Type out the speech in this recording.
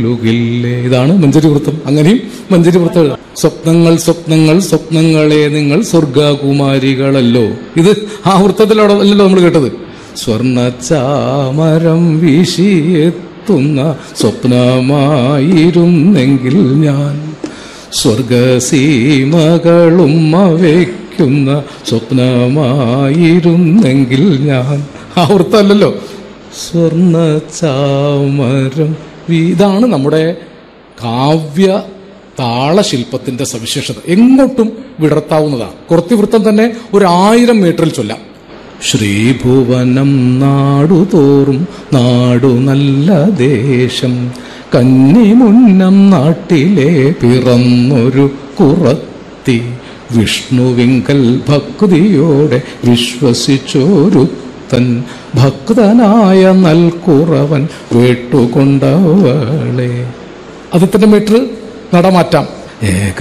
ലുകില്ലേ ഇതാണ് മഞ്ചരി വൃത്തം അങ്ങനെയും മഞ്ചരി വൃത്തം എഴുതാം സ്വപ്നങ്ങൾ സ്വപ്നങ്ങൾ സ്വപ്നങ്ങളെ നിങ്ങൾ സ്വർഗകുമാരികളല്ലോ ഇത് ആ വൃത്തത്തിലവിടെ അല്ലല്ലോ നമ്മൾ കേട്ടത് സ്വർണ്ണ ചാമരം വീശിയെത്തുന്ന സ്വപ്നമായിരുന്നെങ്കിൽ ഞാൻ സ്വർഗസീമകളും വയ്ക്കുന്ന സ്വപ്നമായിരുന്നെങ്കിൽ ഞാൻ ആ വൃത്തമല്ലല്ലോ സ്വർണ്ണ ചാമരം വി- ഇതാണ് നമ്മുടെ കാവ്യ താളശില്പത്തിന്റെ സവിശേഷത എങ്ങോട്ടും വിടർത്താവുന്നതാണ് കുറത്തിവൃത്തം തന്നെ ഒരു ആയിരം മീറ്ററിൽ ചൊല്ലാം ശ്രീഭുവനം നാടുതോറും നാടു നല്ല ദേശം കന്നിമുന്നം നാട്ടിലെ പിറന്നൊരു കുറത്തി വിഷ്ണുവിങ്കൽ ഭക്തിയോടെ വിശ്വസിച്ചോരുത്തൻ ഭക്തനായ നൽകുറവൻ വേട്ടുകൊണ്ടവളെ അതിന്റെ മീറ്റർ നടമാറ്റാം ഏക